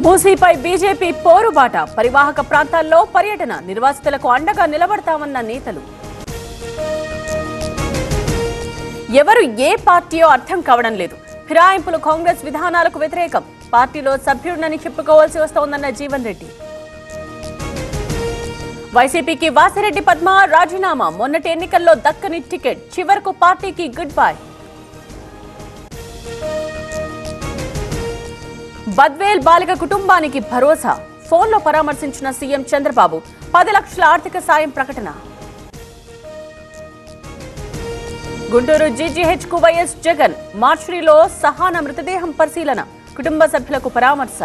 మూసీపై BJP పోరుబాట పరివాహక ప్రాంతాల్లో పర్యటన నిర్వాసితులకు అండగా నిలబడతామన్న నేతలు ఎవరు ఏ పార్టీయో అర్థం కావడం లేదు ఫిరాయింపులు కాంగ్రెస్ విధానాలకు వ్యతిరేకం పార్టీలో సభ్యుడినని చెప్పుకోవాల్సి వస్తోందన్న జీవన్ రెడ్డి వైసీపీకి వాసిరెడ్డి పద్మ రాజీనామా మొన్నటి ఎన్నికల్లో దక్కని టికెట్ చివరకు పార్టీకి గుడ్ బై బద్వేల్ బాలిక కుటుంబానికి భరోసా ఫోన్లో పరామర్శించిన సీఎం చంద్రబాబు పది లక్షల ఆర్థిక సాయం ప్రకటన గుంటూరు జీజీహెచ్ కు వైఎస్ జగన్ మార్చురీలో సహాన మృతదేహం పరిశీలన కుటుంబ సభ్యులకు పరామర్శ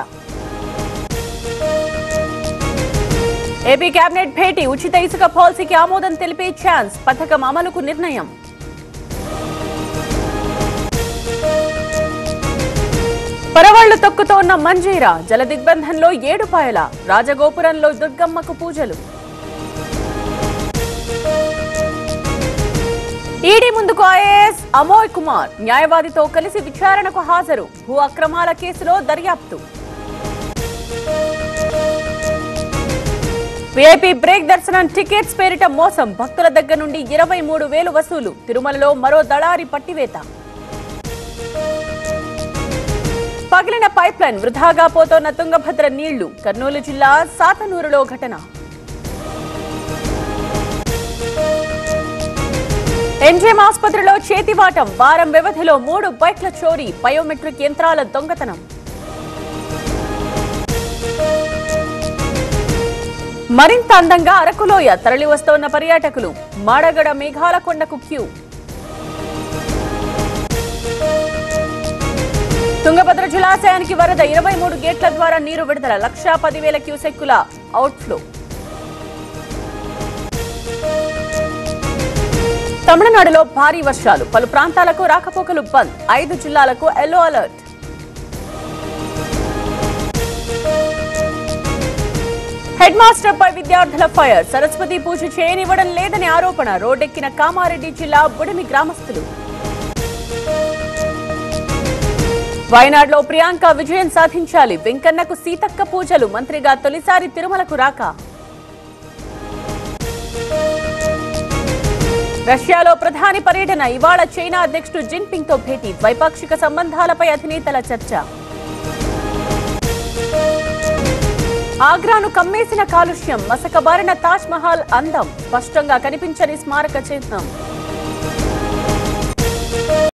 ఏపీ కేబినెట్ భేటీ ఉచిత ఇసుక పాలసీకి ఆమోదం తెలిపే ఛాన్స్ పథకం అమలుకు నిర్ణయం పరవళ్లు తొక్కుతోన్న మంజీరా జల దిగ్బంధంలో ఏడుపాయల రాజగోపురంలో దుర్గమ్మకు పూజలు ఈడీ ముందుకు ఐఏఎస్ అమోయ్ కుమార్ న్యాయవాదితో కలిసి విచారణకు హాజరు భూ అక్రమాల కేసులో దర్యాప్తు విఐపీ బ్రేక్ దర్శనం టికెట్స్ పేరిట మోసం భక్తుల దగ్గర నుండి ఇరవై మూడు వేలు వసూలు తిరుమలలో మరో దళారి పట్టివేత పగిలిన పైప్ లైన్ వృధాగా పోతోన్న తుంగభద్ర నీళ్లు కర్నూలు జిల్లా సాతనూరులో ఘటన ఎంజిఎం ఆసుపత్రిలో చేతివాటం వారం వ్యవధిలో మూడు బైక్ల చోరీ బయోమెట్రిక్ యంత్రాల దొంగతనం మరింత అందంగా అరకులోయ తరలి వస్తోన్న పర్యాటకులు మాడగడ మేఘాల కొండకు క్యూ తుంగభద్ర జలాశయానికి వరద ఇరవై మూడు గేట్ల ద్వారా నీరు విడుదల లక్షా పదివేల క్యూసెక్కుల అవుట్ఫ్లో తమిళనాడులో భారీ వర్షాలు పలు ప్రాంతాలకు రాకపోకలు బంద్ ఐదు జిల్లాలకు ఎల్లో అలర్ట్ హెడ్ మాస్టర్ పై విద్యార్థుల ఫైర్ సరస్వతి పూజ చేయనివ్వడం లేదని ఆరోపణ రోడ్డెక్కిన కామారెడ్డి జిల్లా బుడిమి గ్రామస్తులు వయనాడులో ప్రియాంక విజయం సాధించాలి వెంకన్నకు సీతక్క పూజలు మంత్రిగా తొలిసారి తిరుమలకు రాక రష్యాలో ప్రధాని పర్యటన ఇవాళ చైనా అధ్యక్షుడు జిన్పింగ్ తో భేటీ ద్వైపాక్షిక సంబంధాలపై అధినేతల చర్చ ఆగ్రాను కమ్మేసిన కాలుష్యం మసకబారిన తాజ్ మహల్ అందం స్పష్టంగా కనిపించని స్మారక చిహ్నం